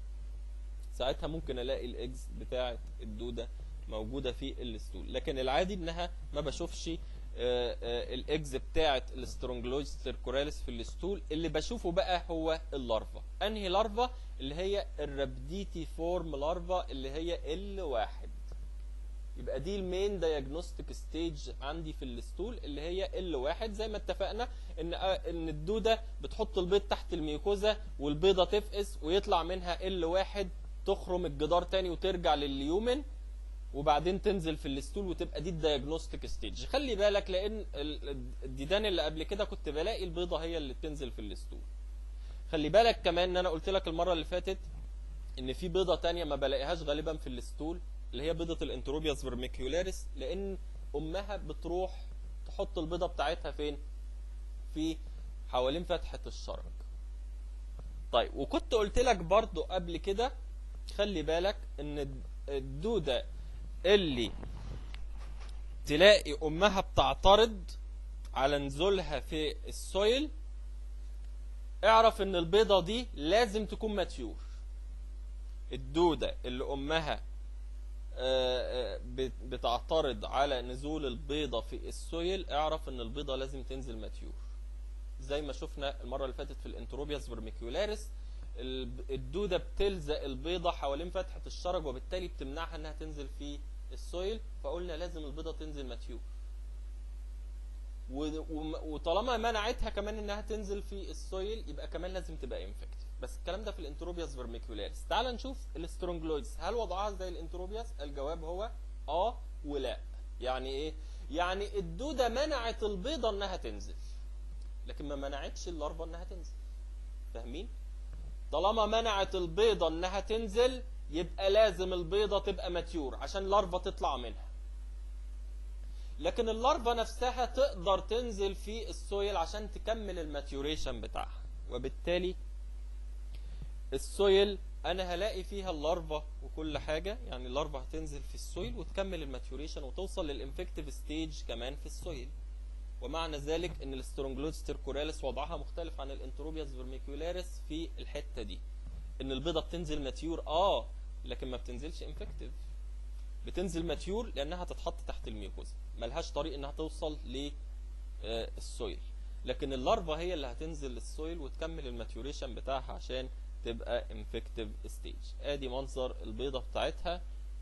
ساعتها ممكن الاقي الاجز بتاعة الدودة موجودة في الستول لكن العادي انها ما بشوفش آه، آه، الاجز بتاعه الاسترونجلوز سيركوراليس في الستول اللي بشوفه بقى هو اللارفا انهي لارفا اللي هي الرابديتي فورم لارفا اللي هي ال واحد يبقى دي المين دايجنوستيك ستيج عندي في الستول اللي هي ال واحد زي ما اتفقنا ان آه، ان الدوده بتحط البيض تحت الميوكوزا والبيضه تفقس ويطلع منها ال واحد تخرم الجدار تاني وترجع لليومن وبعدين تنزل في الستول وتبقى دي الدايجنوستيك ستيج خلي بالك لان ال- الديدان اللي قبل كده كنت بلاقي البيضه هي اللي بتنزل في الستول خلي بالك كمان ان انا قلت لك المره اللي فاتت ان في بيضه تانية ما بلاقيهاش غالبا في الستول اللي هي بيضه الانتروبياس فيرميكيولاريس لان امها بتروح تحط البيضه بتاعتها فين في حوالين فتحه الشرج طيب وكنت قلت لك برضو قبل كده خلي بالك ان الدوده اللي تلاقي امها بتعترض على نزولها في السويل اعرف ان البيضه دي لازم تكون ماتيور الدوده اللي امها آه، آه، بت- بتعترض على نزول البيضه في السويل اعرف ان البيضه لازم تنزل ماتيور زي ما شفنا المره اللي فاتت في الانتروبياس فيرميكيولاريس الب- الدوده بتلزق البيضه حوالين فتحه الشرج وبالتالي بتمنعها انها تنزل في السويل فقلنا لازم البيضه تنزل ماتيور و- وم- وطالما منعتها كمان انها تنزل في السويل يبقى كمان لازم تبقى انفكتيف بس الكلام ده في الانتروبياس فيرميكولاريس تعال نشوف الاسترونجلويدز هل وضعها زي الانتروبياس الجواب هو اه ولا يعني ايه يعني الدوده منعت البيضه انها تنزل لكن ما منعتش اللارفا انها تنزل فاهمين طالما منعت البيضه انها تنزل يبقى لازم البيضه تبقى ماتيور عشان اللارفا تطلع منها لكن اللارفا نفسها تقدر تنزل في السويل عشان تكمل الماتيوريشن بتاعها وبالتالي السويل انا هلاقي فيها اللارفا وكل حاجه يعني اللارفا هتنزل في السويل وتكمل الماتيوريشن وتوصل للانفكتيف ستيج كمان في السويل ومعنى ذلك ان الاسترونجلوتس تيركوراليس وضعها مختلف عن الانتروبياس فيرميكولاريس في الحته دي ان البيضه بتنزل ماتيور اه لكن ما بتنزلش انفكتيف بتنزل ماتيور لانها تتحط تحت الميوكوزا ملهاش طريق انها توصل للسويل لكن اللارفا هي اللي هتنزل للسويل وتكمل الماتيوريشن بتاعها عشان تبقى انفكتيف ستيج ادي منظر البيضه بتاعتها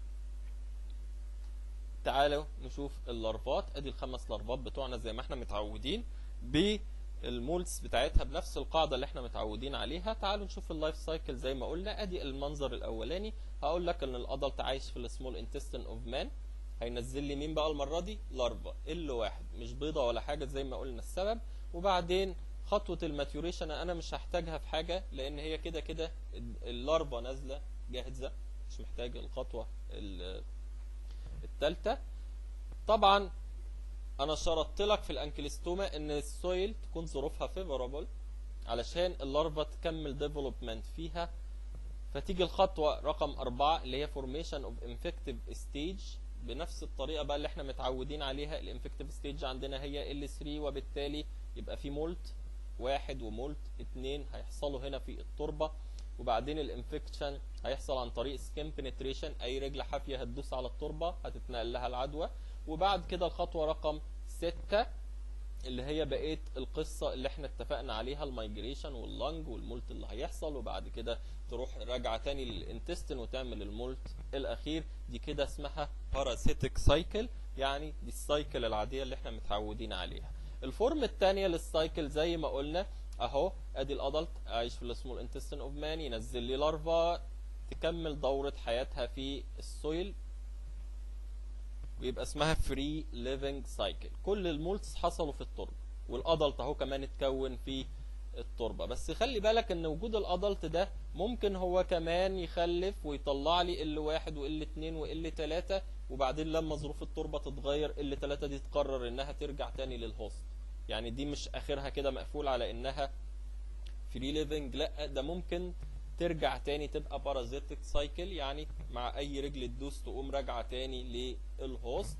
تعالوا نشوف اللارفات ادي الخمس لارفات بتوعنا زي ما احنا متعودين بالمولتس بتاعتها بنفس القاعده اللي احنا متعودين عليها تعالوا نشوف اللايف سايكل زي ما قلنا ادي المنظر الاولاني هقول لك ان الادلت عايش في السمول انتستين اوف مان هينزل لي مين بقى المره دي لارفا ال واحد مش بيضه ولا حاجه زي ما قلنا السبب وبعدين خطوه الماتيوريشن انا مش هحتاجها في حاجه لان هي كده كده اللارفا نازله جاهزه مش محتاج الخطوه ال- التالتة طبعا انا شرطت لك في الانكليستوما ان السويل تكون ظروفها فيفورابل علشان اللارفا تكمل ديفلوبمنت فيها فتيجي الخطوة رقم أربعة اللي هي formation of infective stage بنفس الطريقة بقى اللي احنا متعودين عليها الانفكتيف ستيج عندنا هي L3 وبالتالي يبقى في مولت واحد ومولت اتنين هيحصلوا هنا في التربة وبعدين الانفكشن هيحصل عن طريق سكين بنتريشن اي رجل حافية هتدوس على التربة هتتنقل لها العدوى وبعد كده الخطوة رقم ستة اللي هي بقيه القصه اللي احنا اتفقنا عليها المايجريشن واللنج والمولت اللي هيحصل وبعد كده تروح راجعه تاني للانتستين وتعمل المولت الاخير دي كده اسمها باراسيتك سايكل يعني دي السايكل العاديه اللي احنا متعودين عليها الفورم الثانيه للسايكل زي ما قلنا اهو ادي الادلت عايش في السمول انتستين اوف مان ينزل لي لارفا تكمل دوره حياتها في السويل ويبقى اسمها فري ليفنج سايكل كل المولتس حصلوا في التربه والادلت اهو كمان اتكون في التربه بس خلي بالك ان وجود الادلت ده ممكن هو كمان يخلف ويطلع لي ال واحد وال اتنين وال تلاتة وبعدين لما ظروف التربه تتغير ال تلاتة دي تقرر انها ترجع تاني للهوست يعني دي مش اخرها كده مقفول على انها فري ليفنج لا ده ممكن ترجع تاني تبقى بارازيتك سايكل يعني مع اي رجل تدوس تقوم راجعه تاني للهوست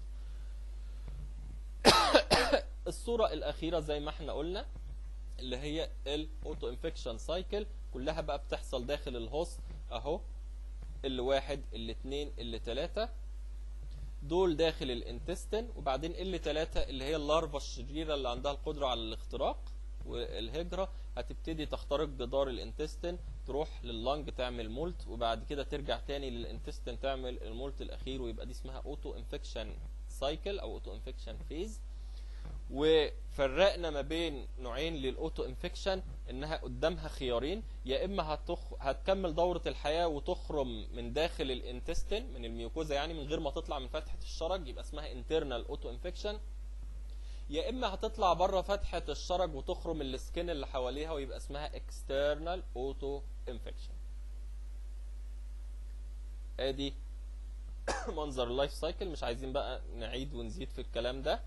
الصوره الاخيره زي ما احنا قلنا اللي هي الاوتو انفكشن سايكل كلها بقى بتحصل داخل الهوست اهو اللي واحد اللي اتنين اللي تلاتة دول داخل الانتستين وبعدين اللي تلاتة اللي هي اللارفا الشريرة اللي عندها القدرة على الاختراق والهجرة هتبتدي تخترق جدار الانتستين تروح لللنج تعمل مولت وبعد كده ترجع تاني للانتستين تعمل المولت الاخير ويبقى دي اسمها اوتو انفكشن سايكل او اوتو انفكشن فيز وفرقنا ما بين نوعين للاوتو انفكشن انها قدامها خيارين يا اما هتخ... هتكمل دوره الحياه وتخرم من داخل الانتستين من الميوكوزا يعني من غير ما تطلع من فتحه الشرج يبقى اسمها انترنال اوتو انفكشن يا اما هتطلع بره فتحه الشرج وتخرم السكين اللي حواليها ويبقى اسمها اكسترنال اوتو انفكشن ادي منظر اللايف سايكل مش عايزين بقى نعيد ونزيد في الكلام ده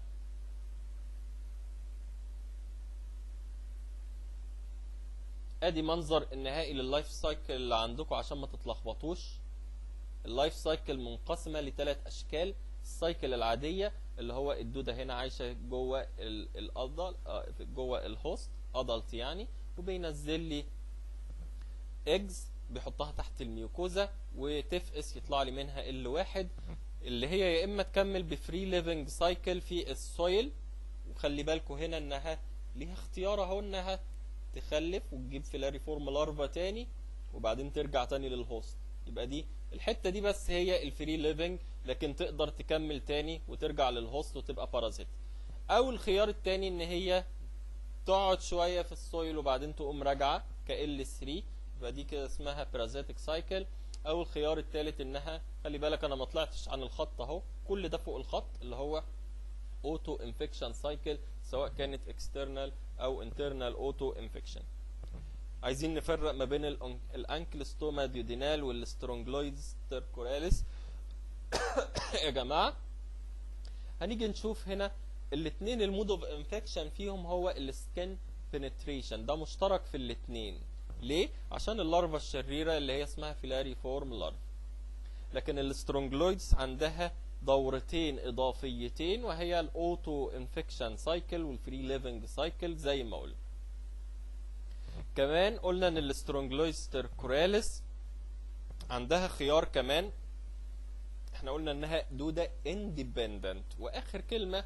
ادي منظر النهائي لللايف سايكل اللي عندكم عشان ما تتلخبطوش اللايف سايكل منقسمه لثلاث اشكال السايكل العاديه اللي هو الدوده هنا عايشه جوه الادل جوه الهوست ادلت يعني وبينزل لي ايجز بيحطها تحت الميوكوزا وتفقس يطلع لي منها ال واحد اللي هي يا اما تكمل بفري ليفنج سايكل في السويل وخلي بالكم هنا انها ليها اختيار اهو انها تخلف وتجيب فيلاري فورم لارفا تاني وبعدين ترجع تاني للهوست يبقى دي الحته دي بس هي الفري ليفنج لكن تقدر تكمل تاني وترجع للهوست وتبقى بارازيت او الخيار التاني ان هي تقعد شويه في السويل وبعدين تقوم راجعه ك L3 يبقى دي كده اسمها بارازيتك سايكل او الخيار الثالث انها خلي بالك انا ما طلعتش عن الخط اهو كل ده فوق الخط اللي هو اوتو انفكشن سايكل سواء كانت اكسترنال او انترنال اوتو انفكشن عايزين نفرق ما بين الانكلستوما ديودينال والسترونجلويدز تركوراليس يا جماعه هنيجي نشوف هنا الاثنين المود اوف انفكشن فيهم هو السكن بنتريشن ده مشترك في الاثنين ليه عشان اللارفا الشريره اللي هي اسمها فيلاري فورم لارفا لكن السترونجلويدز عندها دورتين اضافيتين وهي الاوتو انفكشن سايكل والفري ليفنج سايكل زي ما قلنا كمان قلنا ان السترونجلويدز تركوراليس عندها خيار كمان احنا قلنا انها دوده اندبندنت واخر كلمه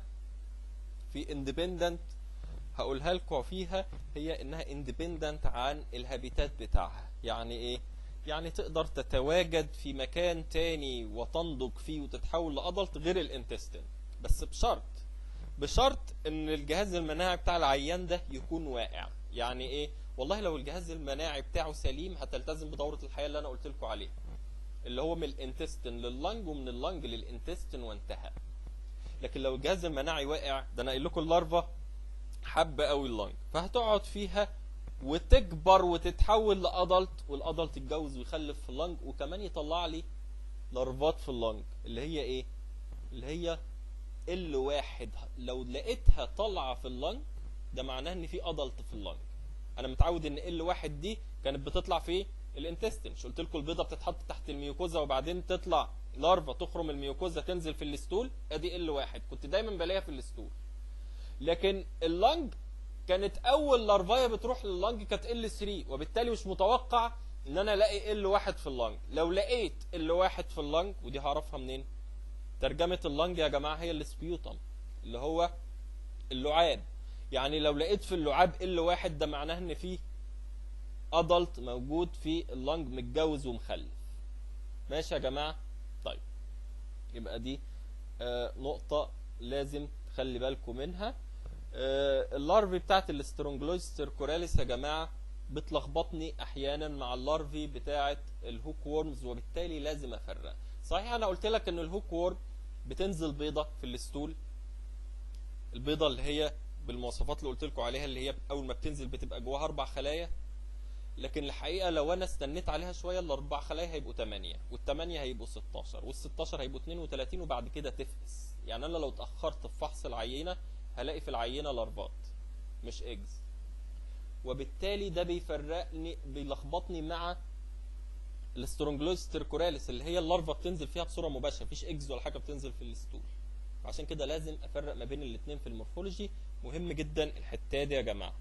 في اندبندنت هقولها لكم فيها هي انها اندبندنت عن الهابيتات بتاعها يعني ايه يعني تقدر تتواجد في مكان تاني وتنضج فيه وتتحول لادلت غير الانتستين بس بشرط بشرط ان الجهاز المناعي بتاع العيان ده يكون واقع يعني ايه والله لو الجهاز المناعي بتاعه سليم هتلتزم بدورة الحياة اللي انا قلت لكم عليها اللي هو من الانتستين لللنج ومن اللنج للانتستين وانتهى لكن لو الجهاز المناعي واقع ده انا قايل لكم اللارفا حبه قوي اللنج فهتقعد فيها وتكبر وتتحول لادلت والادلت يتجوز ويخلف في اللنج وكمان يطلع لي لارفات في اللنج اللي هي ايه اللي هي ال واحد لو لقيتها طالعه في اللنج ده معناه ان في ادلت في اللنج انا متعود ان ال واحد دي كانت بتطلع في الانتستين مش قلت لكم البيضه بتتحط تحت الميوكوزا وبعدين تطلع لارفا تخرم الميوكوزا تنزل في الستول ادي ال واحد كنت دايما بلاقيها في الستول لكن اللنج كانت اول لارفايه بتروح لللنج كانت ال 3 وبالتالي مش متوقع ان انا الاقي ال واحد في اللنج لو لقيت ال واحد في اللنج ودي هعرفها منين ترجمه اللنج يا جماعه هي السبيوتم اللي هو اللعاب يعني لو لقيت في اللعاب ال واحد ده معناه ان في ادلت موجود في اللنج متجوز ومخلف ماشي يا جماعه طيب يبقى دي آه نقطه لازم تخلي بالكم منها آه اللارفي بتاعت الاسترونجلويز سيركوراليس يا جماعه بتلخبطني احيانا مع اللارفي بتاعت الهوك وورمز وبالتالي لازم افرق صحيح انا قلت لك ان الهوك وورم بتنزل بيضه في الستول البيضه اللي هي بالمواصفات اللي قلت لكم عليها اللي هي اول ما بتنزل بتبقى جواها اربع خلايا لكن الحقيقه لو انا استنيت عليها شويه الاربع خلايا هيبقوا 8 وال8 هيبقوا 16 وال16 هيبقوا 32 وبعد كده تفقس يعني انا لو اتاخرت في فحص العينه هلاقي في العينه لارفات مش ايجز وبالتالي ده بيفرقني بيلخبطني مع الاسترونجلوز تيركوراليس اللي هي اللارفا بتنزل فيها بصوره مباشره مفيش ايجز ولا حاجه بتنزل في الستول عشان كده لازم افرق ما بين الاثنين في المورفولوجي مهم جدا الحته دي يا جماعه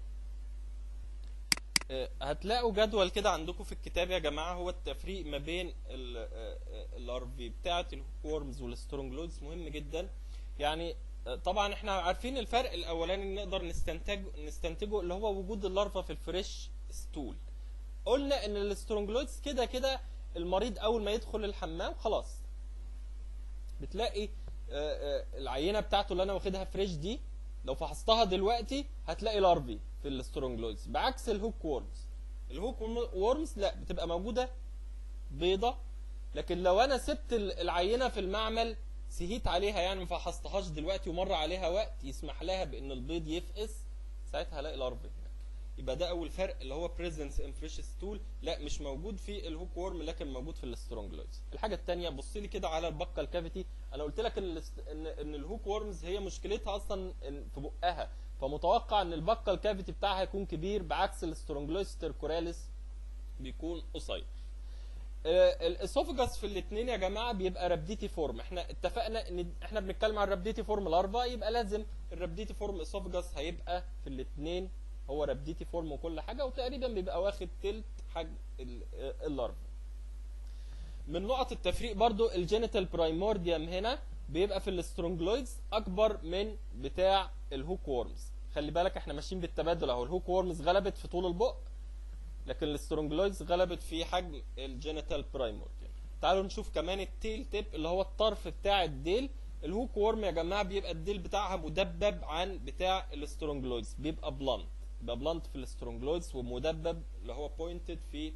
هتلاقوا جدول كده عندكم في الكتاب يا جماعه هو التفريق ما بين الارفي بتاعه الهوكورمز والسترونجلويدز مهم جدا يعني طبعا احنا عارفين الفرق الاولاني اللي نقدر نستنتج نستنتجه اللي هو وجود اللارفا في الفريش ستول قلنا ان السترونجلويدز كده كده المريض اول ما يدخل الحمام خلاص بتلاقي العينه بتاعته اللي انا واخدها فريش دي لو فحصتها دلوقتي هتلاقي لارفي في السترونجلويدز بعكس الهوك وورمز الهوك وورمز لا بتبقى موجوده بيضه لكن لو انا سبت العينه في المعمل سهيت عليها يعني ما فحصتهاش دلوقتي ومر عليها وقت يسمح لها بان البيض يفقس ساعتها هلاقي لارفي يبقى ده اول فرق اللي هو بريزنس ان فريش ستول لا مش موجود في الهوك وورم لكن موجود في السترونجلويدز الحاجه الثانيه بص لي كده على البقه الكافيتي انا قلت لك ان ان, إن الهوك وورمز هي مشكلتها اصلا في بقها فمتوقع ان البقه الكافيتي بتاعها يكون كبير بعكس السترونجلويدز تيركوراليس بيكون قصير الاسوفجاس في الاثنين يا جماعه بيبقى رابديتي فورم احنا اتفقنا ان احنا بنتكلم عن رابديتي فورم لارفا يبقى لازم الرابديتي فورم اسوفجاس هيبقى في الاثنين هو رابديتي فورم وكل حاجه وتقريبا بيبقى واخد تلت حجم اللارفا من نقط التفريق برضو الجينيتال برايمورديوم هنا بيبقى في السترونجلويدز اكبر من بتاع الهوك وورمز خلي بالك احنا ماشيين بالتبادل اهو الهوك وورمز غلبت في طول البق لكن الاسترونجلويدز غلبت في حجم الجينيتال برايمورديال تعالوا نشوف كمان التيل تيب اللي هو الطرف بتاع الديل الهوك وورم يا جماعه بيبقى الديل بتاعها مدبب عن بتاع الاسترونجلويدز بيبقى بلانت يبقى بلانت في الاسترونجلويدز ومدبب اللي هو بوينتد في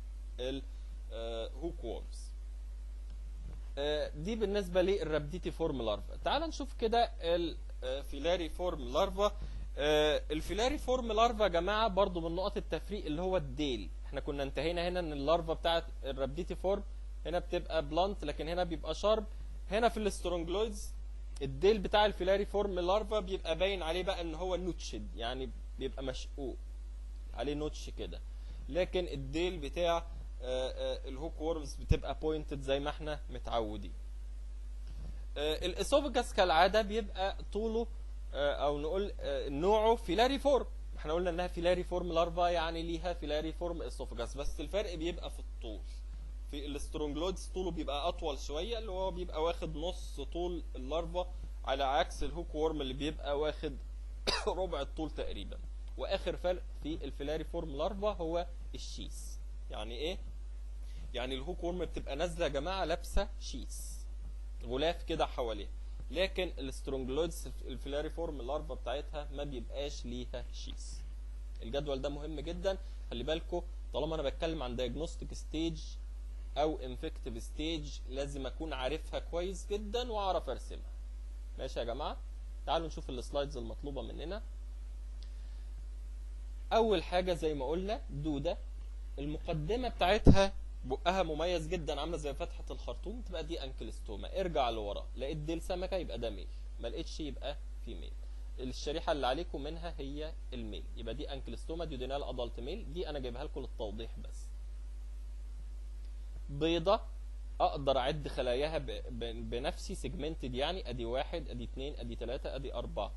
الهوك وورمز دي بالنسبه للرابديتي فورم لارفا تعال نشوف كده الفيلاري فورم لارفا الفيلاري فورم لارفا يا جماعه برضو من نقط التفريق اللي هو الديل احنا كنا انتهينا هنا ان اللارفا بتاعت الرابديتي فورم هنا بتبقى بلانت لكن هنا بيبقى شارب هنا في الاسترونجلويدز الديل بتاع الفيلاري فورم لارفا بيبقى باين عليه بقى ان هو نوتشد يعني بيبقى مشقوق عليه نوتش كده لكن الديل بتاع الهوك وورمز بتبقى بوينتد زي ما احنا متعودين الاسوفجاس كالعاده بيبقى طوله او نقول نوعه فيلاري فورم احنا قلنا انها فيلاري فورم لارفا يعني ليها فيلاري فورم اسوفجاس بس الفرق بيبقى في الطول في الاسترونجلودز طوله بيبقى اطول شويه اللي هو بيبقى واخد نص طول اللارفا على عكس الهوك وورم اللي بيبقى واخد ربع الطول تقريبا واخر فرق في الفيلاري فورم لارفا هو الشيس يعني ايه يعني الهوك وورم بتبقى نازله يا جماعه لابسه شيس غلاف كده حواليها لكن السترونجلويدز الفيلاري فورم اللارفا بتاعتها ما بيبقاش ليها شيس الجدول ده مهم جدا خلي بالكم طالما انا بتكلم عن دايجنوستيك ستيج او انفكتيف ستيج لازم اكون عارفها كويس جدا واعرف ارسمها ماشي يا جماعه تعالوا نشوف السلايدز المطلوبه مننا اول حاجه زي ما قلنا دوده المقدمه بتاعتها بقها مميز جدا عامله زي فتحه الخرطوم تبقى دي انكلستوما ارجع لورا لقيت ديل سمكه يبقى ده ميل ما لقيتش يبقى فيميل الشريحه اللي عليكم منها هي الميل يبقى دي انكلستوما ديودينال ادلت ميل دي انا جايبها لكم للتوضيح بس بيضه اقدر اعد خلاياها ب... ب... بنفسي سيجمنتد يعني ادي واحد ادي اتنين ادي تلاته ادي اربعه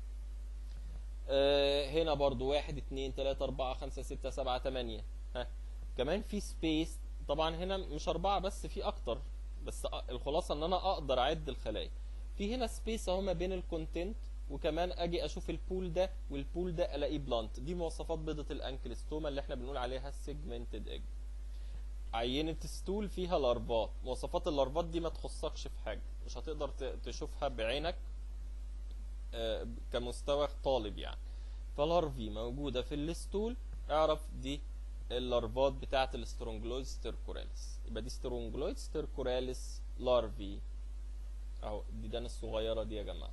أه هنا برضو واحد اتنين تلاته اربعه خمسه سته سبعه تمانيه ها كمان في سبيس طبعا هنا مش اربعه بس في اكتر بس الخلاصه ان انا اقدر اعد الخلايا في هنا سبيس اهو ما بين الكونتنت وكمان اجي اشوف البول ده والبول ده الاقيه بلانت دي مواصفات بيضه الانكلستوما اللي احنا بنقول عليها سيجمنتد ايج عينة ستول فيها لارفات مواصفات اللارفات دي ما تخصكش في حاجة مش هتقدر تشوفها بعينك كمستوى طالب يعني فلارفي موجودة في الستول اعرف دي اللارفات بتاعة الاسترونجلويد ستيركوراليس يبقى دي سترونجلويد ستيركوراليس لارفي اهو الديدان الصغيرة دي يا جماعة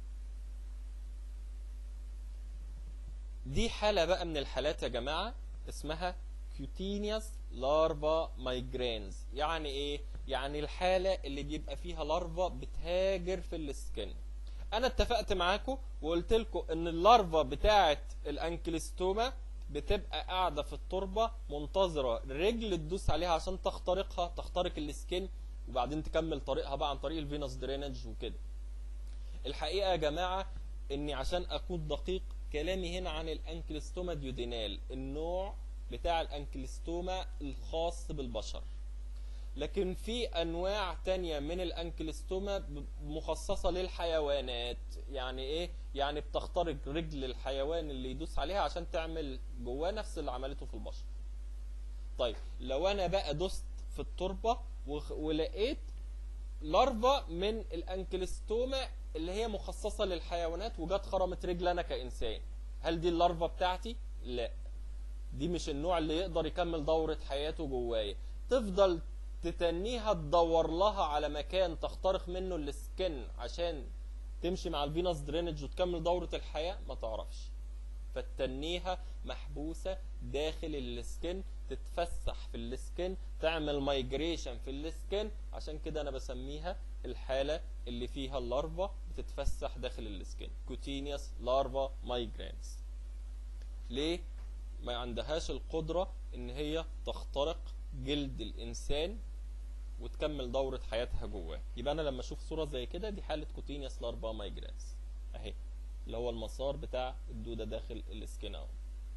دي حالة بقى من الحالات يا جماعة اسمها كيوتينيوس لارفا مايجرينز يعني ايه يعني الحالة اللي بيبقى فيها لارفا بتهاجر في السكن انا اتفقت معاكم وقلت لكم ان اللارفا بتاعه الانكلستوما بتبقى قاعده في التربه منتظره رجل تدوس عليها عشان تخترقها تخترق السكين وبعدين تكمل طريقها بقى عن طريق الفينوس درينج وكده الحقيقه يا جماعه اني عشان اكون دقيق كلامي هنا عن الانكلستوما ديودينال النوع بتاع الانكلستوما الخاص بالبشر لكن في انواع تانية من الانكلستوما مخصصة للحيوانات يعني ايه يعني بتخترق رجل الحيوان اللي يدوس عليها عشان تعمل جواه نفس اللي عملته في البشر طيب لو انا بقى دست في التربة ولقيت لارفا من الانكلستوما اللي هي مخصصة للحيوانات وجت خرمت رجل انا كانسان هل دي اللارفا بتاعتي لا دي مش النوع اللي يقدر يكمل دورة حياته جوايا تفضل تتنيها تدور لها على مكان تخترق منه السكن عشان تمشي مع الفينوس درينج وتكمل دورة الحياة ما تعرفش فتنيها محبوسة داخل السكن تتفسح في السكن تعمل مايجريشن في السكن عشان كده انا بسميها الحالة اللي فيها اللارفا بتتفسح داخل السكن كوتينيوس لارفا مايجرينز ليه ما عندهاش القدرة ان هي تخترق جلد الانسان وتكمل دورة حياتها جواه يبقى انا لما اشوف صورة زي كده دي حالة كوتينيوس لارفا مايجرانس اهي اللي هو المسار بتاع الدودة داخل السكين اهو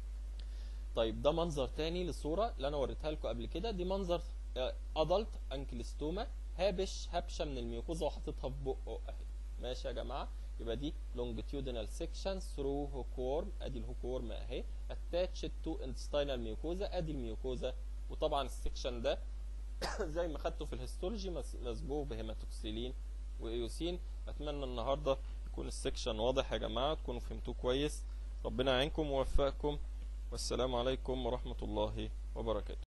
طيب ده منظر تاني لصورة اللي انا وريتها لكم قبل كده دي منظر ادلت انكلستوما هابش هبشة من الميوكوزا وحاططها في بقه اهي ماشي يا جماعة يبقى دي longitudinal section through hookworm ادي الهوكورم اهي attached to intestinal mucosa ادي الميوكوزا وطبعا السكشن ده زي ما خدته في الهيستولوجي مس- مسبوق بهيماتوكسيلين وايوسين اتمنى النهارده يكون السكشن واضح يا جماعه تكونوا فهمتوه كويس ربنا يعينكم ويوفقكم والسلام عليكم ورحمه الله وبركاته